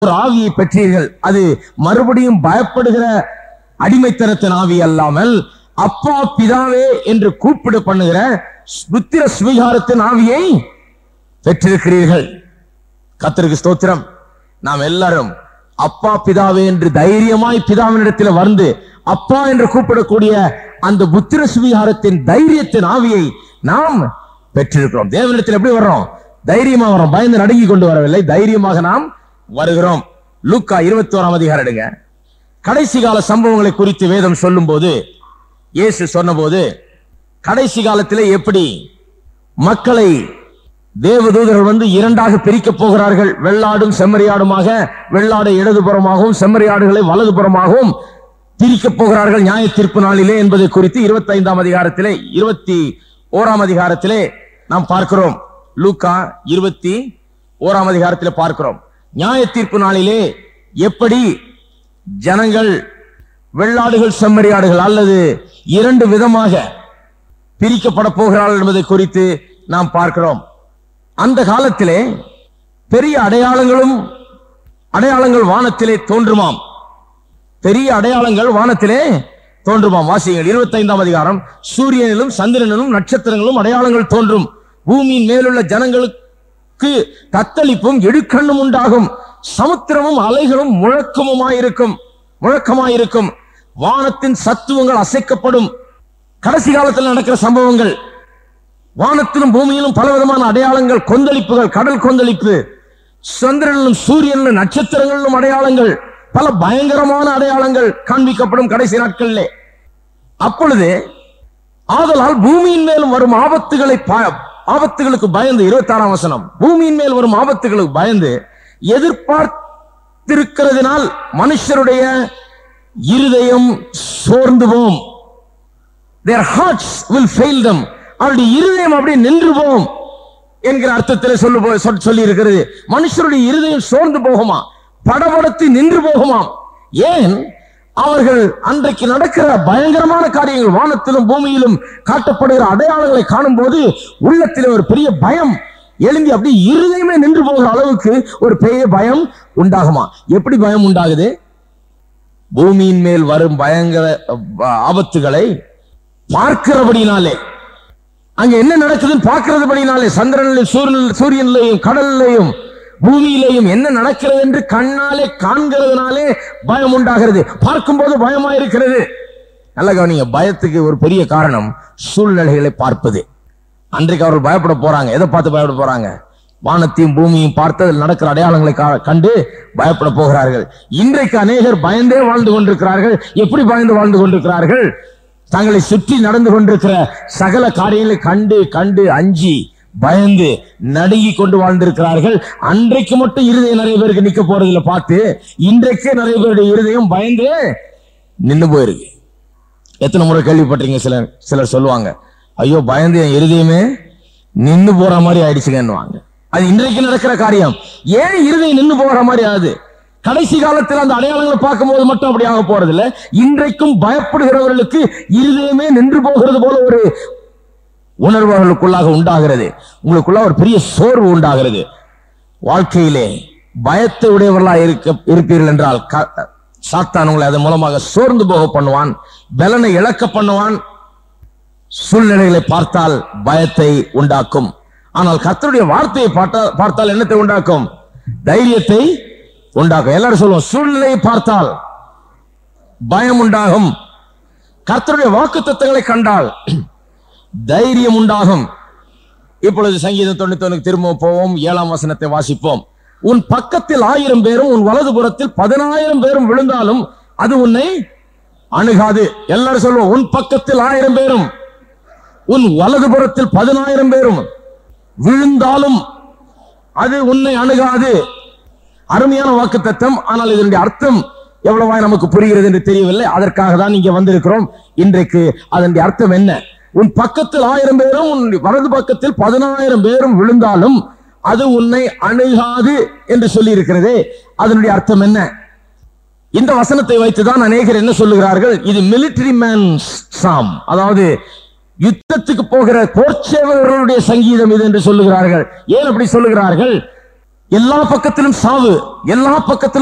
ஒரு ஆவியை பெற்றீர்கள் அது மறுபடியும் பயப்படுகிற அடிமைத்தனத்தின் ஆவி அல்லாமல் அப்பா பிதாவே என்று கூப்பிடு பண்ணுகிற புத்திர சுவீகாரத்தின் ஆவியை பெற்றிருக்கிறீர்கள் கத்தருக்கு ஸ்தோத்திரம் நாம் எல்லாரும் அப்பா பிதாவே என்று தைரியமாய் பிதாவினிடத்தில் வந்து அப்பா என்று கூப்பிடக்கூடிய அந்த புத்திர சுவீகாரத்தின் தைரியத்தின் ஆவியை நாம் பெற்றிருக்கிறோம் தேவனிடத்தில் எப்படி வர்றோம் தைரியமா வரோம் பயந்து நடுங்கி கொண்டு வரவில்லை தைரியமாக நாம் வருகிறோம் லூக்கா இருபத்தி ஓராம் அதிகாரம் எடுங்க கடைசி கால சம்பவங்களை குறித்து வேதம் சொல்லும்போது இயேசு சொன்னபோது கடைசி காலத்திலே எப்படி மக்களை தேவதூதர்கள் வந்து இரண்டாக பிரிக்கப் போகிறார்கள் வெள்ளாடும் செம்மறியாடுமாக வெள்ளாடை இடதுபுறமாகவும் செம்மறியாடுகளை வலதுபுறமாகவும் பிரிக்கப் போகிறார்கள் நியாய தீர்ப்பு நாளிலே என்பதை குறித்து இருபத்தி ஐந்தாம் அதிகாரத்திலே இருபத்தி ஓராம் அதிகாரத்திலே நாம் பார்க்கிறோம் லூக்கா இருபத்தி ஓராம் அதிகாரத்திலே பார்க்கிறோம் நியாய தீர்ப்பு நாளிலே எப்படி ஜனங்கள் வெள்ளாடுகள் செம்மறியாடுகள் அல்லது இரண்டு விதமாக பிரிக்கப்பட போகிறார்கள் என்பதை குறித்து நாம் பார்க்கிறோம் அந்த காலத்திலே பெரிய அடையாளங்களும் அடையாளங்கள் வானத்திலே தோன்றுமாம் பெரிய அடையாளங்கள் வானத்திலே தோன்றுமாம் வாசியங்கள் இருபத்தைந்தாம் அதிகாரம் சூரியனிலும் சந்திரனிலும் நட்சத்திரங்களும் அடையாளங்கள் தோன்றும் பூமியின் மேலுள்ள ஜனங்களுக்கு தத்தளிப்பும் இடுக்கண்ணும் உண்டாகும் சமுத்திரமும் அலைகளும் முழக்கமுமாயிருக்கும் முழக்கமாயிருக்கும் வானத்தின் சத்துவங்கள் அசைக்கப்படும் கடைசி காலத்தில் நடக்கிற சம்பவங்கள் வானத்திலும் பூமியிலும் பலவிதமான அடையாளங்கள் கொந்தளிப்புகள் கடல் கொந்தளிப்பு சந்திரனிலும் சூரியனிலும் நட்சத்திரங்களிலும் அடையாளங்கள் பல பயங்கரமான அடையாளங்கள் காண்பிக்கப்படும் கடைசி நாட்களிலே அப்பொழுது ஆதலால் பூமியின் மேலும் வரும் ஆபத்துகளை ப- ஆபத்துகளுக்கு பயந்து இருபத்தி ஆறாம் வசனம் பூமியின் மேல் வரும் ஆபத்துகளுக்கு பயந்து எதிர்பார்த்திருக்கிறதினால் மனுஷருடைய இருதயம் சோர்ந்து போம் their hearts will fail them அவருடைய இருதயம் அப்படியே நின்று போகும் என்கிற அர்த்தத்தில் சொல்லு போ- சொல்- சொல்லி இருக்கிறது மனுஷருடைய இருதயம் சோர்ந்து போகுமா படபடத்து நின்று போகுமாம் ஏன் அவர்கள் அன்றைக்கு நடக்கிற பயங்கரமான காரியங்கள் வானத்திலும் பூமியிலும் காட்டப்படுகிற அடையாளங்களை காணும்போது உள்ளத்தில் ஒரு பெரிய பயம் எழும்பி அப்படி இருதயமே நின்று போகிற அளவுக்கு ஒரு பெரிய பயம் உண்டாகுமா எப்படி பயம் உண்டாகுது பூமியின் மேல் வரும் பயங்கர அஹ், ஆபத்துகளை பார்க்கிறபடினாலே அங்க என்ன நடக்குதுன்னு பார்க்கிறதுபடினாலே சந்திரனிலும் சூரியனில் சூரியனிலையும் கடலிலையும் பூமியிலையும் என்ன நடக்கிறது என்று கண்ணாலே காண்கிறதுனாலே பயம் உண்டாகிறது பார்க்கும்போது பயமா இருக்கிறது நல்ல கவனிங்க பயத்துக்கு ஒரு பெரிய காரணம் சூழ்நிலைகளை பார்ப்பது அன்றைக்கு அவர்கள் பயப்பட போறாங்க எதை பார்த்து பயப்பட போறாங்க வானத்தையும் பூமியையும் பார்த்து அதில் நடக்கிற அடையாளங்களை கா- கண்டு பயப்பட போகிறார்கள் இன்றைக்கு அநேகர் பயந்தே வாழ்ந்து கொண்டிருக்கிறார்கள் எப்படி பயந்து வாழ்ந்து கொண்டிருக்கிறார்கள் தங்களை சுற்றி நடந்து கொண்டிருக்கிற சகல காரியங்களை கண்டு கண்டு அஞ்சி பயந்து நடுங்கி கொண்டு வாழ்ந்திருக்கிறார்கள் அன்றைக்கு மட்டும் இருதயம் நிறைய பேருக்கு நிக்க போறதுல பார்த்து இன்றைக்கே நிறைய பேருடைய இருதயம் பயந்து நின்னு போயிருக்கு எத்தனை முறை கேள்விப்பட்டீங்க சிலர் சிலர் சொல்லுவாங்க ஐயோ பயந்து என் இருதயமே நின்னு போற மாதிரி ஆயிடுச்சுங்கன்னுவாங்க அது இன்றைக்கு நடக்கிற காரியம் ஏன் இருதயம் நின்னு போற மாதிரி ஆகுது கடைசி காலத்தில் அந்த அடையாளங்களை பார்க்கும்போது மட்டும் அப்படி ஆக போறது இல்ல இன்றைக்கும் பயப்படுகிறவர்களுக்கு இருதயமே நின்று போகிறது போல ஒரு உணர்வு அவர்களுக்குள்ளாக உண்டாகிறது உங்களுக்குள்ள ஒரு பெரிய சோர்வு உண்டாகிறது வாழ்க்கையிலே பயத்தை உடையவர்களா இருக்க இருப்பீர்கள் என்றால் க- சாத்தான் உங்களை அதன் மூலமாக சோர்ந்து போக பண்ணுவான் பலனை இழக்க பண்ணுவான் சூழ்நிலைகளை பார்த்தால் பயத்தை உண்டாக்கும் ஆனால் கர்த்தருடைய வார்த்தையை பார்த்தா- பார்த்தால் என்னத்தை உண்டாக்கும் தைரியத்தை உண்டாக்கும் எல்லாரும் சொல்லுவோம் சூழ்நிலையை பார்த்தால் பயம் உண்டாகும் கர்த்தருடைய வாக்கு தத்தங்களை கண்டால் தைரியம் உண்டாகும் இப்பொழுது சங்கீதம் தொண்ணூத்தி ஒண்ணுக்கு திரும்ப போவோம் ஏழாம் வசனத்தை வாசிப்போம் உன் பக்கத்தில் ஆயிரம் பேரும் உன் வலதுபுறத்தில் பதினாயிரம் பேரும் விழுந்தாலும் அது உன்னை அணுகாது எல்லாரும் சொல்லுவோம் உன் பக்கத்தில் ஆயிரம் பேரும் உன் வலதுபுறத்தில் பதினாயிரம் பேரும் விழுந்தாலும் அது உன்னை அணுகாது அருமையான வாக்கு தத்தம் ஆனால் இதனுடைய அர்த்தம் எவ்வளவாய் நமக்கு புரிகிறது என்று தெரியவில்லை அதற்காக தான் இங்க வந்திருக்கிறோம் இன்றைக்கு அதனுடைய அர்த்தம் என்ன உன் பக்கத்தில் ஆயிரம் பேரும் உன் வலது பக்கத்தில் பதினாயிரம் பேரும் விழுந்தாலும் அது உன்னை அணுகாது என்று சொல்லி இருக்கிறதே அதனுடைய அர்த்தம் என்ன இந்த வசனத்தை வைத்துதான் அநேகர் என்ன சொல்லுகிறார்கள் இது மிலிட்டரி மேன் சாம் அதாவது யுத்தத்துக்கு போகிற போர்ச்சேவர்களுடைய சங்கீதம் இது என்று சொல்லுகிறார்கள் ஏன் அப்படி சொல்லுகிறார்கள் எல்லா பக்கத்திலும் சாவு எல்லா பக்கத்திலும்